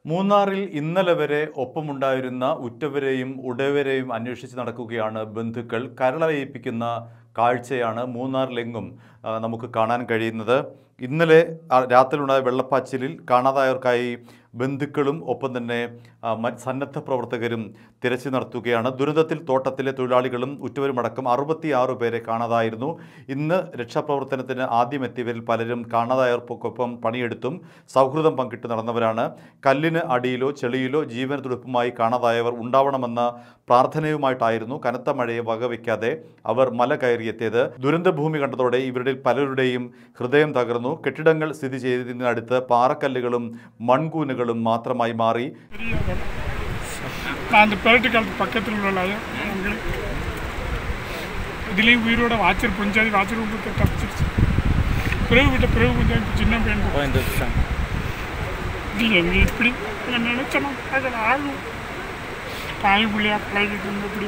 മൂന്നാറിൽ ഇന്നലെ വരെ ഒപ്പമുണ്ടായിരുന്ന ഉറ്റവരെയും ഉടയവരെയും അന്വേഷിച്ച് നടക്കുകയാണ് ബന്ധുക്കൾ കരളയിപ്പിക്കുന്ന കാഴ്ചയാണ് മൂന്നാറിലെങ്ങും ആ, നമുക്ക് കാണാൻ കഴിയുന്നത് ഇന്നലെ ആ, രാത്രിയിലുണ്ടായ വെള്ളപ്പാച്ചിലിൽ കാണാതായവർക്കായി ബന്ധുക്കളും ഒപ്പം തന്നെ ആ, മറ്റ് സന്നദ്ധ പ്രവർത്തകരും തിരച്ചിൽ നടത്തുകയാണ് ദുരന്തത്തിൽ തോട്ടത്തിലെ തൊഴിലാളികളും ഉറ്റവരുമടക്കം അറുപത്തിയാറ് പേരെ കാണാതായിരുന്നു ഇന്ന് രക്ഷാപ്രവർത്തനത്തിന് ആദ്യം എത്തിയവരിൽ പലരും കാണാതായവർക്കൊപ്പം പണിയെടുത്തും സൗഹൃദം പങ്കിട്ട് നടന്നവരാണ് കല്ലിന് അടിയിലോ ചെളിയിലോ ജീവന തുടുപ്പുമായി കാണാതായവർ ഉണ്ടാവണമെന്ന പ്രാർത്ഥനയുമായിട്ടായിരുന്നു കനത്ത മഴയെ വകവയ്ക്കാതെ അവർ മല കയറിയെത്തിയത് ദുരന്തഭൂമി കണ്ടതോടെ ഇവരുടെ പലരുടെയും ഹൃദയം തകർന്നു കെട്ടിടങ്ങൾ സ്ഥിതി ചെയ്തതിനടുത്ത് പാറക്കല്ലുകളും മൺകൂനുകളും മാത്രമായി മാറി பெரிய இடம். நான் அந்த பெரட்டு காலத்து பக்கத்தில் உள்ள அங்கே இதுலேயும் உயிரோட வாச்சர் பொஞ்சாதி வாச்சர் உங்களுக்கு தப்பிச்சிருச்சு பிறகு விட்ட பிறகு கொஞ்சம் சின்ன பையன் இது எங்க இப்படி நான் நினைச்சேன் அதில் ஆகும் தாய் பிள்ளையா பழகிட்டு இருந்த இப்படி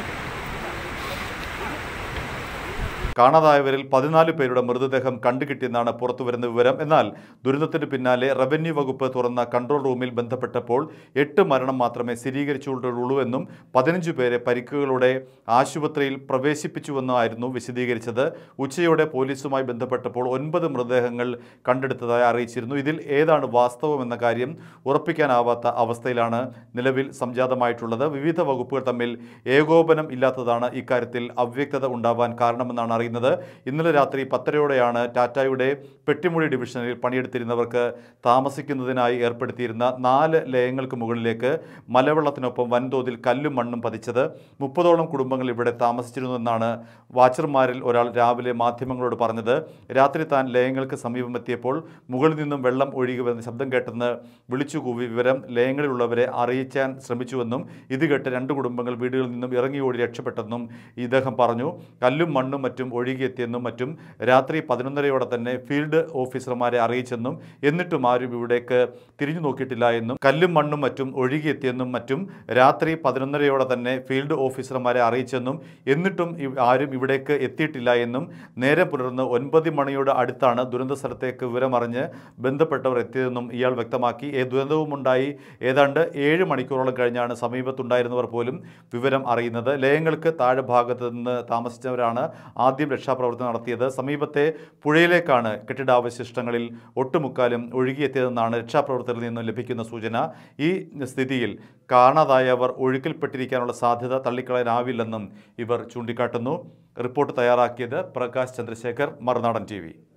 കാണാതായവരിൽ പതിനാല് പേരുടെ മൃതദേഹം കണ്ടുകിട്ടിയെന്നാണ് പുറത്തുവരുന്ന വിവരം എന്നാൽ ദുരന്തത്തിന് പിന്നാലെ റവന്യൂ വകുപ്പ് തുറന്ന കൺട്രോൾ റൂമിൽ ബന്ധപ്പെട്ടപ്പോൾ എട്ട് മരണം മാത്രമേ സ്ഥിരീകരിച്ചുള്ളൂ എന്നും പതിനഞ്ച് പേരെ പരിക്കുകളോടെ ആശുപത്രിയിൽ പ്രവേശിപ്പിച്ചുവെന്നായിരുന്നു വിശദീകരിച്ചത് ഉച്ചയോടെ പോലീസുമായി ബന്ധപ്പെട്ടപ്പോൾ ഒൻപത് മൃതദേഹങ്ങൾ കണ്ടെടുത്തതായി അറിയിച്ചിരുന്നു ഇതിൽ ഏതാണ് വാസ്തവമെന്ന കാര്യം ഉറപ്പിക്കാനാവാത്ത അവസ്ഥയിലാണ് നിലവിൽ സംജാതമായിട്ടുള്ളത് വിവിധ വകുപ്പുകൾ തമ്മിൽ ഏകോപനം ഇല്ലാത്തതാണ് ഇക്കാര്യത്തിൽ അവ്യക്തത ഉണ്ടാവാൻ കാരണമെന്നാണ് അറിയുന്നത് ഇന്നലെ രാത്രി പത്തരയോടെയാണ് ടാറ്റായുടെ പെട്ടിമുടി ഡിവിഷനിൽ പണിയെടുത്തിരുന്നവർക്ക് താമസിക്കുന്നതിനായി ഏർപ്പെടുത്തിയിരുന്ന നാല് ലയങ്ങൾക്ക് മുകളിലേക്ക് മലവെള്ളത്തിനൊപ്പം വൻതോതിൽ കല്ലും മണ്ണും പതിച്ചത് മുപ്പതോളം കുടുംബങ്ങൾ ഇവിടെ താമസിച്ചിരുന്നുവെന്നാണ് വാച്ചർമാരിൽ ഒരാൾ രാവിലെ മാധ്യമങ്ങളോട് പറഞ്ഞത് രാത്രി താൻ ലയങ്ങൾക്ക് സമീപമെത്തിയപ്പോൾ മുകളിൽ നിന്നും വെള്ളം ഒഴുകി വരുന്ന ശബ്ദം കേട്ടെന്ന് വിളിച്ചു കൂവി വിവരം ലയങ്ങളിലുള്ളവരെ അറിയിക്കാൻ ശ്രമിച്ചുവെന്നും ഇത് കേട്ട് രണ്ട് കുടുംബങ്ങൾ വീടുകളിൽ നിന്നും ഇറങ്ങി ഓടി രക്ഷപ്പെട്ടെന്നും ഇദ്ദേഹം പറഞ്ഞു കല്ലും മണ്ണും മറ്റും ഒഴുകിയെത്തിയെന്നും മറ്റും രാത്രി പതിനൊന്നരയോടെ തന്നെ ഫീൽഡ് ഓഫീസർമാരെ അറിയിച്ചെന്നും എന്നിട്ടും ആരും ഇവിടേക്ക് തിരിഞ്ഞു നോക്കിയിട്ടില്ല എന്നും കല്ലും മണ്ണും മറ്റും ഒഴുകിയെത്തിയെന്നും മറ്റും രാത്രി പതിനൊന്നരയോടെ തന്നെ ഫീൽഡ് ഓഫീസർമാരെ അറിയിച്ചെന്നും എന്നിട്ടും ഇവ- ആരും ഇവിടേക്ക് എത്തിയിട്ടില്ല എന്നും നേരെ പുലർന്ന് ഒൻപത് മണിയോട് അടുത്താണ് ദുരന്ത സ്ഥലത്തേക്ക് വിവരമറിഞ്ഞ് ബന്ധപ്പെട്ടവർ എത്തിയതെന്നും ഇയാൾ വ്യക്തമാക്കി ഏ ദുരന്തവുമുണ്ടായി ഏതാണ്ട് ഏഴ് മണിക്കൂറോളം കഴിഞ്ഞാണ് സമീപത്തുണ്ടായിരുന്നവർ പോലും വിവരം അറിയുന്നത് ലയങ്ങൾക്ക് താഴെ ഭാഗത്ത് നിന്ന് താമസിച്ചവരാണ് ആദ്യം രക്ഷാപ്രവർത്തനം നടത്തിയത് സമീപത്തെ പുഴയിലേക്കാണ് കെട്ടിടാവശിഷ്ടങ്ങളിൽ ഒട്ടുമുക്കാലും ഒഴുകിയെത്തിയതെന്നാണ് രക്ഷാപ്രവർത്തകരിൽ നിന്ന് ലഭിക്കുന്ന സൂചന ഈ സ്ഥിതിയിൽ കാണാതായവർ ഒഴുക്കിൽപ്പെട്ടിരിക്കാനുള്ള സാധ്യത തള്ളിക്കളയാനാവില്ലെന്നും ഇവർ ചൂണ്ടിക്കാട്ടുന്നു റിപ്പോർട്ട് തയ്യാറാക്കിയത് പ്രകാശ് ചന്ദ്രശേഖർ മറുനാടൻ ടി